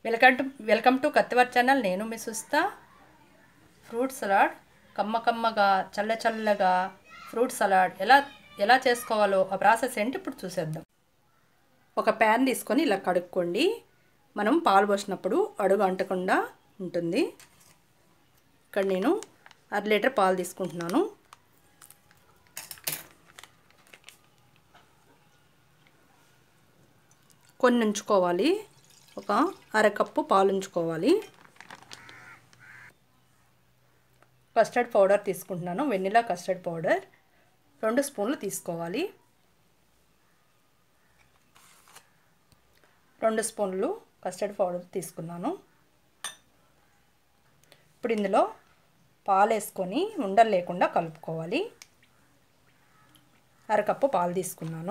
welcome to welcome to కత్తివర్ channel నేను మీ సుస్తా ఫ్రూట్ సలాడ్ కమ్మ కమ్మగా చల్ల చల్లగా ఫ్రూట్ సలాడ్ ఎలా ఎలా చేసుకోవాలో ఆ ప్రాసెస్ ఏంటి ఇప్పుడు చూసేద్దాం ఒక ప్యాన్ తీసుకొని ఇలా కడుక్కోండి మనం పాలు పోసినప్పుడు అడుగు అంటకుండా ఉంటుంది ఇక్కడ నేను అర లీటర్ పాలు తీసుకుంటున్నాను కొన్ని ఉంచుకోవాలి ఒక అరకప్పు పాలు ఉంచుకోవాలి కస్టర్డ్ పౌడర్ తీసుకుంటున్నాను వెనిలా కస్టర్డ్ పౌడర్ రెండు స్పూన్లు తీసుకోవాలి రెండు స్పూన్లు కస్టర్డ్ పౌడర్ తీసుకున్నాను ఇప్పుడు ఇందులో పాలు వేసుకొని ఉండలు లేకుండా కలుపుకోవాలి అరకప్పు పాలు తీసుకున్నాను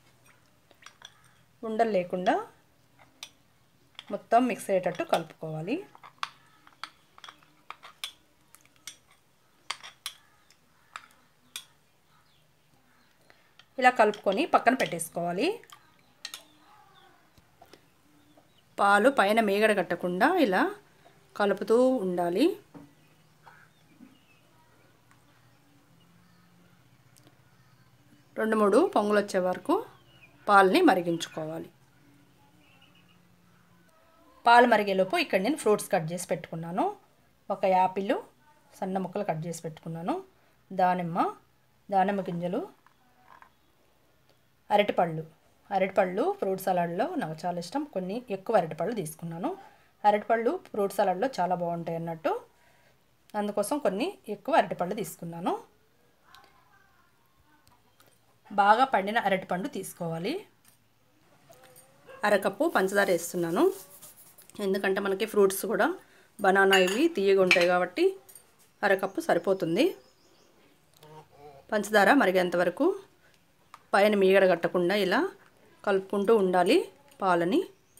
ఉండలు లేకుండా మొత్తం మిక్స్ అయ్యేటట్టు కలుపుకోవాలి ఇలా కలుపుకొని పక్కన పెట్టేసుకోవాలి పాలు పైన మేగడ కట్టకుండా ఇలా కలుపుతూ ఉండాలి రెండు మూడు పొంగులు వచ్చే వరకు పాలని మరిగించుకోవాలి పాలు మరిగేలోపు ఇక్కడ నేను ఫ్రూట్స్ కట్ చేసి పెట్టుకున్నాను ఒక యాపిల్ సన్న ముక్కలు కట్ చేసి పెట్టుకున్నాను దానిమ్మ దానిమ్మ గింజలు అరటిపళ్ళు అరటిపళ్ళు ఫ్రూట్ సలాడ్లో నాకు చాలా ఇష్టం కొన్ని ఎక్కువ అరటిపళ్ళు తీసుకున్నాను అరటిపళ్ళు ఫ్రూట్ సలాడ్లో చాలా బాగుంటాయి అన్నట్టు అందుకోసం కొన్ని ఎక్కువ అరటిపళ్ళు తీసుకున్నాను బాగా పండిన అరటిపండు తీసుకోవాలి అరకప్పు పంచదార వేస్తున్నాను ఎందుకంటే మనకి ఫ్రూట్స్ కూడా బనానా ఇవి తీయగా ఉంటాయి కాబట్టి అరకప్పు సరిపోతుంది పంచదార మరిగేంత వరకు పైన మీగడ కట్టకుండా ఇలా కలుపుకుంటూ ఉండాలి పాలని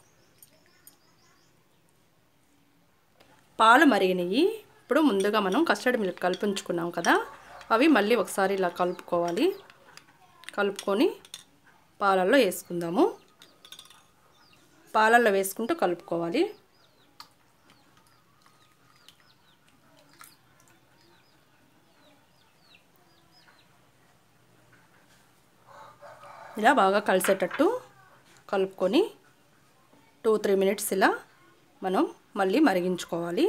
పాలు మరిగినవి ఇప్పుడు ముందుగా మనం కస్టర్డ్ మిల్క్ కల్పించుకున్నాం కదా అవి మళ్ళీ ఒకసారి ఇలా కలుపుకోవాలి కలుపుకొని పాలల్లో వేసుకుందాము పాలల్లో వేసుకుంటూ కలుపుకోవాలి ఇలా బాగా కలిసేటట్టు కలుపుకొని టూ త్రీ మినిట్స్ ఇలా మనం మళ్ళీ మరిగించుకోవాలి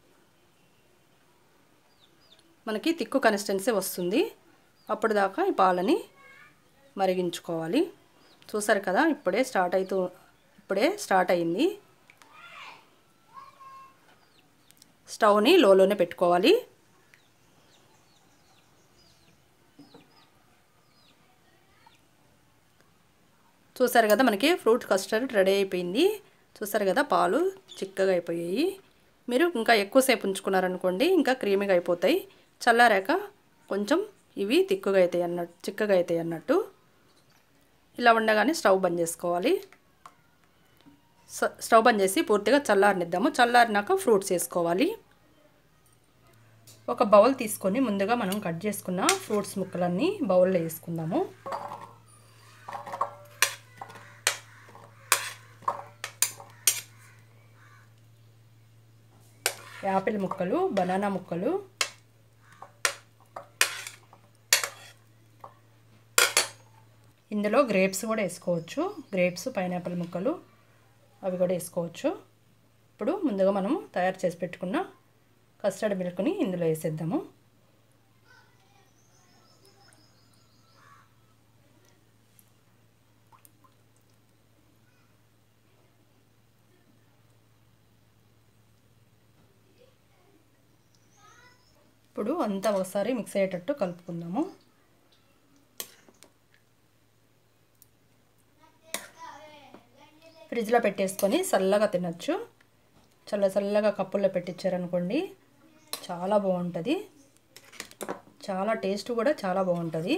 మనకి తిక్కు కన్సిస్టెన్సీ వస్తుంది అప్పుడు దాకా ఈ పాలని మరిగించుకోవాలి చూసారు కదా ఇప్పుడే స్టార్ట్ అవుతూ ఇప్పుడే స్టార్ట్ అయింది స్టవ్ని లోలోనే పెట్టుకోవాలి చూసారు కదా మనకి ఫ్రూట్ కస్టర్డ్ రెడీ అయిపోయింది చూసారు కదా పాలు చిక్కగా అయిపోయాయి మీరు ఇంకా ఎక్కువసేపు ఉంచుకున్నారనుకోండి ఇంకా క్రీమీగా అయిపోతాయి చల్లారాక కొంచెం ఇవి తిక్కుగా అవుతాయి అన్నట్టు చిక్కగా అవుతాయి అన్నట్టు ఇలా ఉండగానే స్టవ్ బంద్ చేసుకోవాలి స్టవ్ బంద్ చేసి పూర్తిగా చల్లారనిద్దాము చల్లారినాక ఫ్రూట్స్ వేసుకోవాలి ఒక బౌల్ తీసుకొని ముందుగా మనం కట్ చేసుకున్న ఫ్రూట్స్ ముక్కలన్నీ బౌల్లో వేసుకుందాము యాపిల్ ముక్కలు బనానా ముక్కలు ఇందులో గ్రేప్స్ కూడా వేసుకోవచ్చు గ్రేప్స్ పైనాపిల్ ముక్కలు అవి కూడా వేసుకోవచ్చు ఇప్పుడు ముందుగా మనం తయారు చేసి పెట్టుకున్న కస్టర్డ్ మిల్క్ని ఇందులో వేసేద్దాము ఇప్పుడు అంతా ఒకసారి మిక్స్ అయ్యేటట్టు కలుపుకుందాము ఫ్రిడ్జ్లో పెట్టేసుకొని చల్లగా తినచ్చు చల్ల చల్లగా కప్పుల్లో పెట్టించారనుకోండి చాలా బాగుంటుంది చాలా టేస్ట్ కూడా చాలా బాగుంటుంది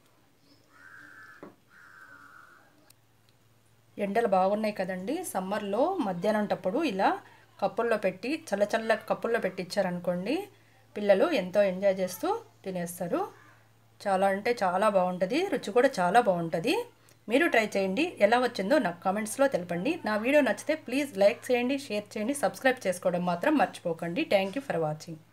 ఎండలు బాగున్నాయి కదండి సమ్మర్లో మధ్యాహ్నంటప్పుడు ఇలా కప్పుల్లో పెట్టి చల్ల చల్ల కప్పుల్లో పెట్టించారనుకోండి పిల్లలు ఎంతో ఎంజాయ్ చేస్తూ తినేస్తారు చాలా అంటే చాలా బాగుంటుంది రుచి కూడా చాలా బాగుంటుంది మీరు ట్రై చేయండి ఎలా వచ్చిందో నాకు కామెంట్స్లో తెలపండి నా వీడియో నచ్చితే ప్లీజ్ లైక్ చేయండి షేర్ చేయండి సబ్స్క్రైబ్ చేసుకోవడం మాత్రం మర్చిపోకండి థ్యాంక్ యూ ఫర్ వాచింగ్